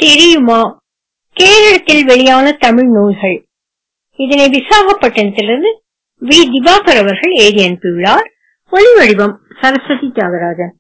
தெரியுமா கேரளத்தில் வெளியான தமிழ் நூல்கள் இதனை விசாகப்பட்டினத்திலிருந்து வி திவாகர் அவர்கள் எழுதி அனுப்பியுள்ளார் ஒளி வடிவம் சரஸ்வதி தியாகராஜன்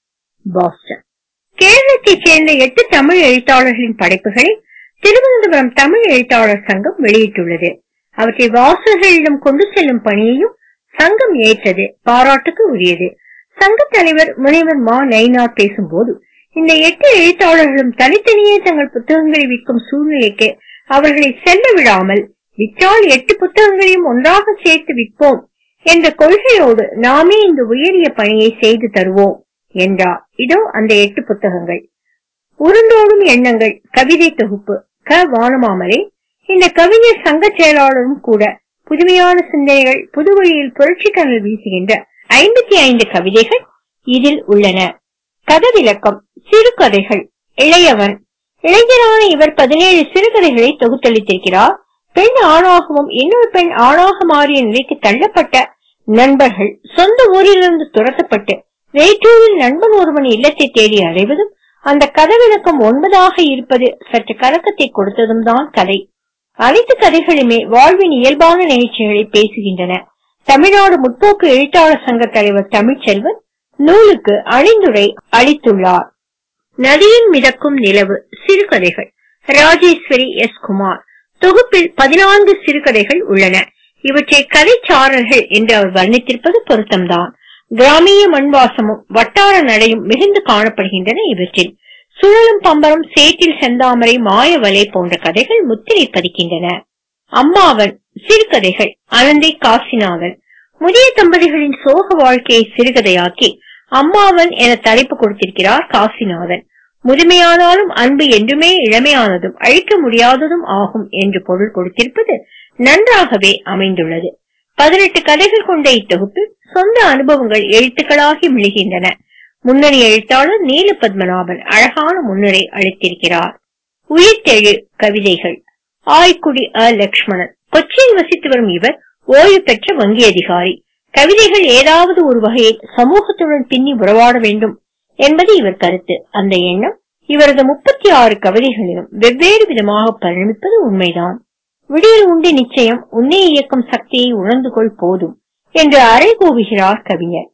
பாஸ்டன் கேரளத்தைச் சேர்ந்த எட்டு தமிழ் எழுத்தாளர்களின் படைப்புகளை திருவனந்தபுரம் தமிழ் எழுத்தாளர் சங்கம் வெளியிட்டுள்ளது அவற்றை வாசகர்களிடம் கொண்டு செல்லும் பணியையும் சங்கம் ஏற்றது பாராட்டுக்கு உரியது சங்க தலைவர் முனைவர் மா நயினார் பேசும்போது இந்த எட்டு எழுத்தாளர்களும் தனித்தனியே தங்கள் புத்தகங்களை விற்கும் சூழ்நிலைக்கு அவர்களை செல்ல விடாமல் விற்றால் எட்டு புத்தகங்களையும் ஒன்றாக சேர்த்து விற்போம் என்ற கொள்கையோடு நாமே இந்த உயரிய பணியை செய்து தருவோம் என்றார் இதோ அந்த எட்டு புத்தகங்கள் உருண்டோடும் எண்ணங்கள் கவிதை தொகுப்பு க வானமாமலை இந்த கவிஞர் சங்க செயலாளரும் கூட புதுமையான சிந்தனைகள் புதுவழியில் புரட்சிக்கனல் வீசுகின்ற ஐம்பத்தி ஐந்து கவிதைகள் இதில் உள்ளன கதவிலக்கம் சிறுகதைகள் இளையவன் இளைஞரான இவர் பதினேழு சிறுகதைகளை தொகுத்தளித்திருக்கிறார் பெண் ஆணாகவும் இன்னொரு பெண் ஆணாக மாறிய நிலைக்கு தள்ளப்பட்ட நண்பர்கள் சொந்த ஊரிலிருந்து துரத்தப்பட்டு வேற்றூரில் நண்பன் ஒருவன் இல்லத்தை தேடி அடைவதும் அந்த கதவிலக்கம் ஒன்பதாக இருப்பது சற்று கலக்கத்தை கொடுத்ததும் தான் கதை அனைத்து கதைகளுமே வாழ்வின் இயல்பான நிகழ்ச்சிகளை பேசுகின்றன தமிழ்நாடு முற்போக்கு எழுத்தாளர் சங்க தலைவர் தமிழ்ச்செல்வன் நூலுக்கு அணிந்துரை அளித்துள்ளார் நதியின் மிதக்கும் நிலவு சிறுகதைகள் ராஜேஸ்வரி எஸ் குமார் தொகுப்பில் பதினான்கு சிறுகதைகள் உள்ளன இவற்றை கதைச்சாரர்கள் என்று அவர் வர்ணித்திருப்பது பொருத்தம்தான் கிராமிய மண்வாசமும் வட்டார நடையும் மிகுந்து காணப்படுகின்றன இவற்றில் சுழலும் பம்பரம் சேற்றில் செந்தாமரை மாயவலை போன்ற கதைகள் முத்திரை பதிக்கின்றன அம்மாவன் சிறுகதைகள் அனந்தை காசிநாதன் முதிய தம்பதிகளின் சோக வாழ்க்கையை சிறுகதையாக்கி அம்மாவன் என தலைப்பு கொடுத்திருக்கிறார் காசிநாதன் முதுமையானாலும் அன்பு என்றுமே இளமையானதும் அழிக்க முடியாததும் ஆகும் என்று பொருள் கொடுத்திருப்பது நன்றாகவே அமைந்துள்ளது பதினெட்டு கதைகள் கொண்ட இத்தொகுப்பில் சொந்த அனுபவங்கள் எழுத்துக்களாகி விழுகின்றன முன்னணி எழுத்தாளர் நீல பத்மநாபன் அழகான முன்னுரை அளித்திருக்கிறார் உயிர்த்தெழு கவிதைகள் ஆய்க்குடி அ லக்ஷ்மணன் கொச்சியில் வசித்து வரும் இவர் ஓய்வு பெற்ற வங்கி அதிகாரி கவிதைகள் ஏதாவது ஒரு வகையில் சமூகத்துடன் பின்னி உறவாட வேண்டும் என்பது இவர் கருத்து அந்த எண்ணம் இவரது முப்பத்தி ஆறு கவிதைகளிலும் வெவ்வேறு விதமாக பரிணமிப்பது உண்மைதான் விடியல் உண்டு நிச்சயம் உன்னை இயக்கும் சக்தியை உணர்ந்து கொள் போதும் என்று அறை கூவுகிறார் கவிஞர்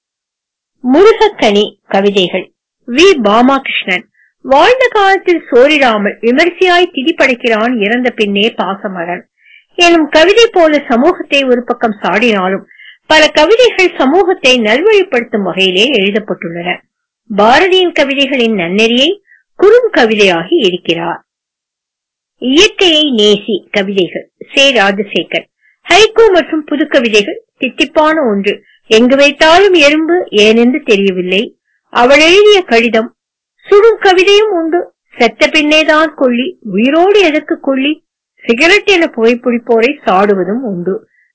முருகக்கனி கவிதைகள் வி பாமாகிருஷ்ணன் வாழ்ந்த காலத்தில் சோரிடாமல் விமர்சையாய் திதிப்படைக்கிறான் இறந்த பின்னே பாசமரன் எனும் கவிதை போல சமூகத்தை ஒரு பக்கம் சாடினாலும் பல கவிதைகள் சமூகத்தை நல்வழிப்படுத்தும் வகையிலே எழுதப்பட்டுள்ளன பாரதியின் கவிதைகளின் நன்னெறியை குறும் கவிதையாகி இருக்கிறார் இயற்கையை நேசி கவிதைகள் சே ராஜசேகர் ஹைகோ மற்றும் புது கவிதைகள் தித்திப்பான ஒன்று எங்கு வைத்தாலும் எறும்பு ஏனென்று தெரியவில்லை அவள் எழுதிய கடிதம் சுடும் கவிதையும் உண்டு செத்த பின்னேதான் கொள்ளி உயிரோடு எதற்கு கொள்ளி சிகரெட் என புகைப்பிடிப்போரை சாடுவதும் உண்டு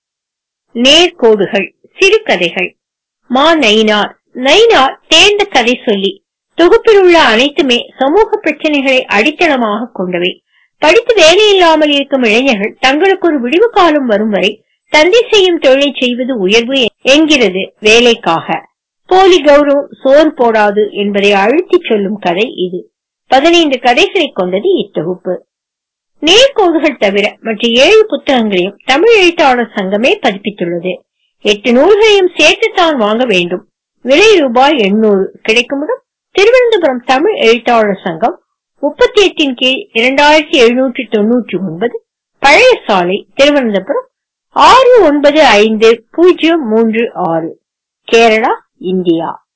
நேர்கோடுகள் சிறுகதைகள் மா நயினார் நயினார் தேர்ந்த கதை சொல்லி தொகுப்பில் உள்ள அனைத்துமே சமூக பிரச்சனைகளை அடித்தளமாக கொண்டவை படித்து வேலை இல்லாமல் இருக்கும் இளைஞர்கள் தங்களுக்கு ஒரு விடிவு காலம் வரும் வரை தந்தை செய்யும் தொழிலை செய்வது உயர்வு என்கிறது வேலைக்காக போலி கௌரவம் சோறு போடாது என்பதை அழுத்திச் சொல்லும் கதை இது பதினைந்து கதைகளை கொண்டது இத்தொகுப்பு நேர்கோடுகள் தவிர மற்ற ஏழு புத்தகங்களையும் தமிழ் எழுத்தாளர் சங்கமே பதிப்பித்துள்ளது எட்டு நூல்களையும் சேர்த்துத்தான் வாங்க வேண்டும் விலை ரூபாய் எண்ணூறு கிடைக்குமிடம் திருவனந்தபுரம் தமிழ் எழுத்தாளர் சங்கம் முப்பத்தி எட்டின் கீழ் இரண்டாயிரத்தி எழுநூற்றி தொன்னூற்றி ஒன்பது பழைய சாலை திருவனந்தபுரம் ஆறு ஒன்பது ஐந்து பூஜ்ஜியம் மூன்று ஆறு கேரளா இந்தியா